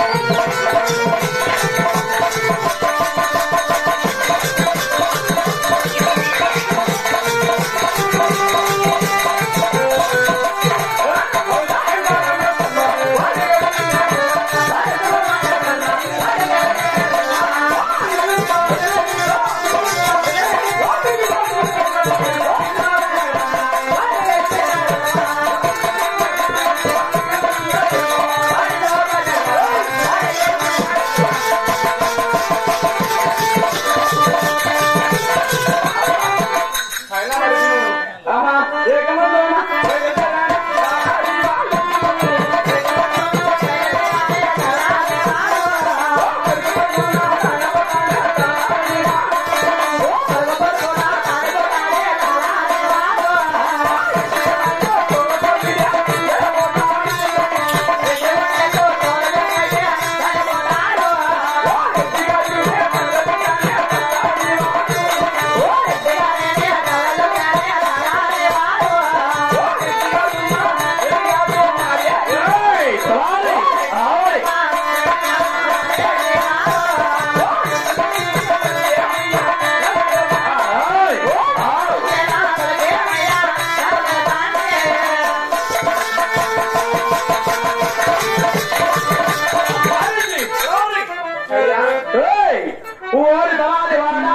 ఓరి తలాది వాడా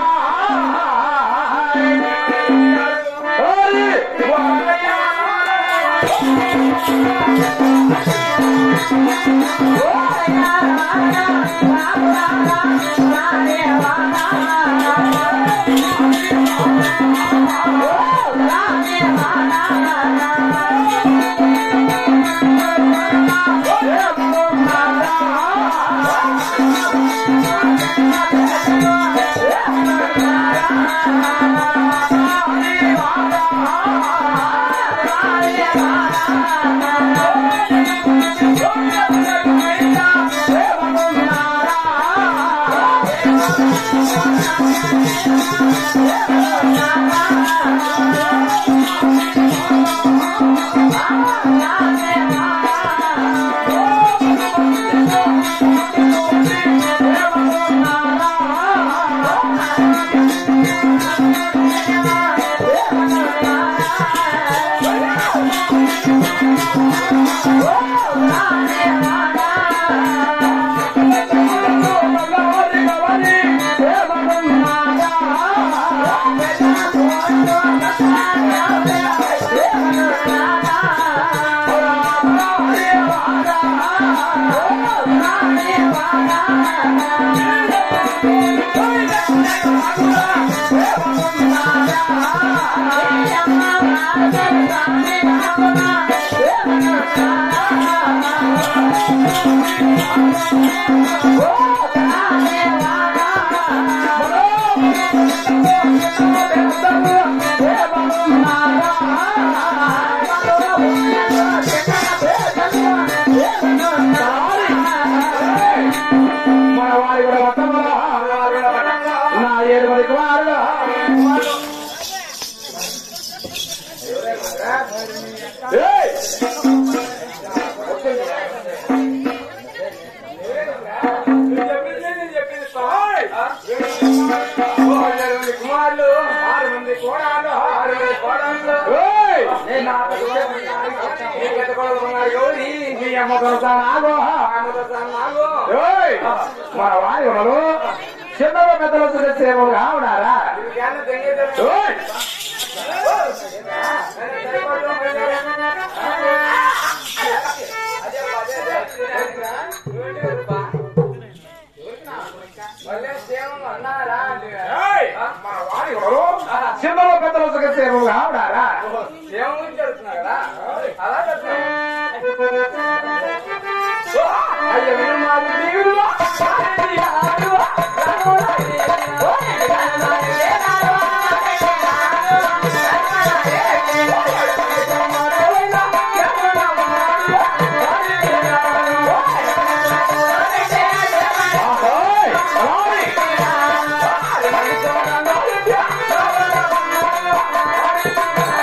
ఓరి వాడయ్యా మన వారి కూడా పట్టణంలో నా ఏడుగురి కుమారుడు ఏయ్! ఏడుగురి కుమారులు ఆరు మంది కోడాలు ఆరు మంది కోడళ్ళు ఏయ్! నేను నీ పెద్ద కొడుకు ఉన్నారు గౌరీ నీ అమ్మ కొడుకా నాగో. నాకు ఏయ్! మన వారి ఉన్నారు చిన్నగా పెద్దలు సేవలుగా ఉన్నారా జ్ఞానం తెంగేది ఏయ్! ఏయ్! మన వారి ఉన్నారు చిన్నగా పెద్దలు సేవలుగా ఉన్నారా అయ్య వినుమారు దేవుడువా. ఆహోయ్! అలానే.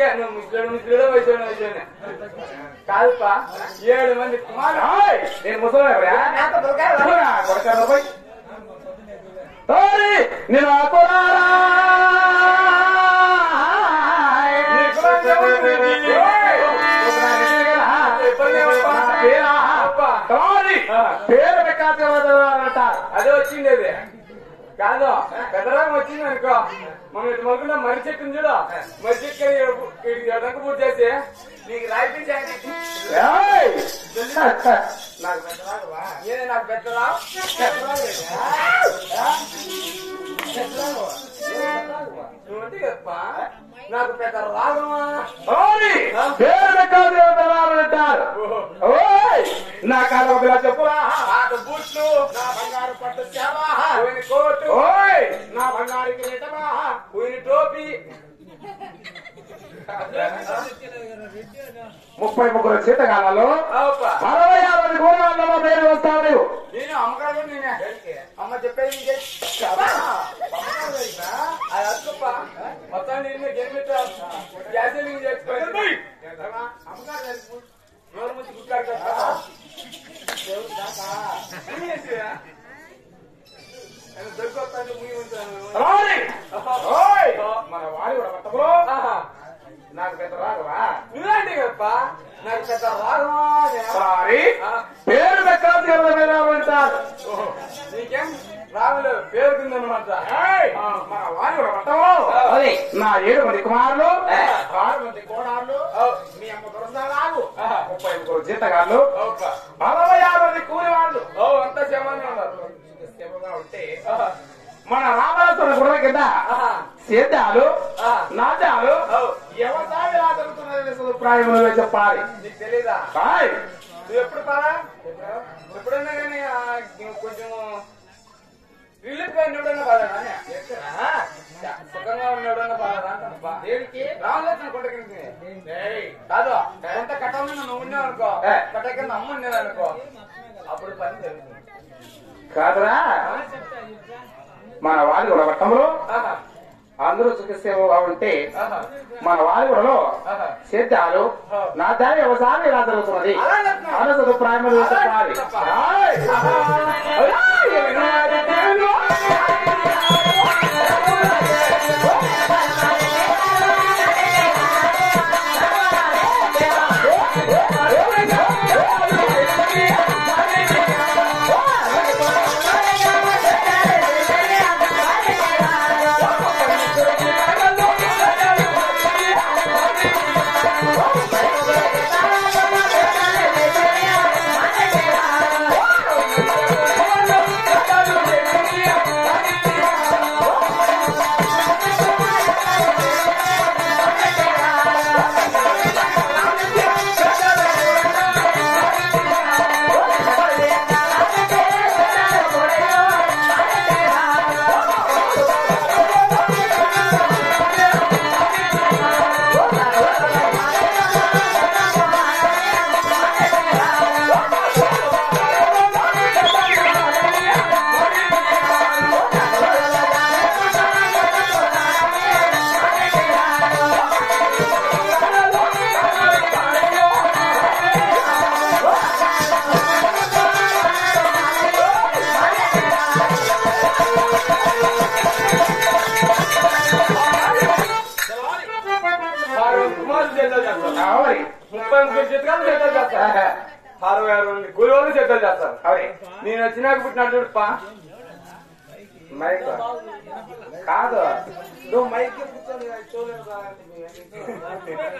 నువ్వు ముసలుడు ముసలుడు వయసు వయసు కాదుపా ఏడు మంది కుమారులు ఏయ్, నేను ముసలి నాతో దొరకారా? కొడతాను పోయి ఓయ్, నేను అప్పుడారా నీ కులం ఎవరిది? ఓయ్! పేరు పెట్టాలంట అదే వచ్చింది అది కాదు పెద్దరాగం వచ్చింది అనుకో మనం ఇటు మొదలుగా మర్రి చెట్టుని చూడు మర్రి చెట్టు ఎడంక పూర్తి చేసి నీకు రాయిపించాను నాకు పెద్దరాగవా ఏదే నాకు పెద్దరా నువ్వంటే కదప్పా నాకు పెద్ద రాగమా పేరు పెట్టాలంటారు ఓయ్ నా కాదు ఒక ఇలా చెప్పురా పాత బూట్లు నా బంగారు పట్టు సేవ పోయిన కోటు ఓయ్ నా బంగారు కిరీటమా పోయిన టోపీ ముప్పై ముగ్గురు శీతకాలలో అవుపా అరవై యాభై కోణాలలో పేరు వస్తావు నీవు నేను అమ్మకాలు నేనే అమ్మ చెప్పేది నీకే అది అక్కప్ప మొత్తం నేను గెలిపెట్టా గ్యాస్ లింక్ చేసుకోండి ఎవరు ముందు గుట్టారు కదా దొరికొస్తాను ముగి ఉంటాను రాని. ఓయ్ మన వాడి కూడా పట్టబో నాకు పెద్ద రాగవా నువ్వేంటి కప్ప నాకు పెద్ద రాగమా సారీ పేరు పెట్టాలంటారు నీకేం రాగులు పేరుకుందనమాట మన వాడి కూడా పట్టబో అది. నా ఏడు మంది కుమారులు ఆ. ఆరు మంది కోడాళ్ళు మీ అమ్మ దొరసాలు ఆహా. ముప్పై ముగ్గురు జీతగాళ్ళు అవుపా అరవై ఆరు మంది కూలి వాళ్ళు ఓ అంతా క్షేమంగా ఉన్నారు శ్రమగా ఉంటే ఆహా. మన రామరాజుల గుర్ర కింద ఆహా. సేద్యాలు ఆ. నాట్యాలు అవు. వ్యవసాయం ఎలా జరుగుతున్నది సదుప్రాయములు చెప్పాలి నీకు తెలీదా హాయ్. నువ్వు ఎప్పుడు పారా ఎప్పుడైనా కానీ ఆ, కొంచెం రిలీఫ్ గా ఉన్నప్పుడన్నా పాడారా సుఖంగా ఉన్నప్పుడన్నా పాడారా అంటానప్పా. దేనికి రామలక్ష్మణ కొండ కిందకి. ఏయ్. కాదు కొంత కట్టంలో నువ్వు ఉన్నావు అనుకో ఏ. కట్ట కింద అమ్మ ఉండేది అనుకో అప్పుడు పని జరుగుతుంది కాదురా మన వారి కూడా పట్టంలో ఆహా. అందరూ సుఖసేమగా ఉంటే ఆహా. మన వారి కూడా ఆహా. సేద్యాలు ఆ. నా దాని వ్యవసాయం ఎలా జరుగుతున్నది అలా చెప్తున్నా. అన్న సదుప్రాయములు చెప్పాలి చెప్పా. హాయ్. ఆరు కుమారులు చేద్దాం చేస్తారు కావాలి ముప్పై ముగ్గురు చిత్రాలు చేద్దాం చేస్తారు అరవై ఆరు మంది కూలి వాళ్ళు చేద్దాం చేస్తారు అవునే నేను వచ్చినాక పుట్టినట్టు చూడుపా మైక్ కాదు నువ్వు మైక్ కూర్చొని చూడలేదు రా.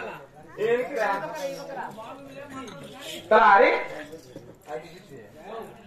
దేనికి రా? సరే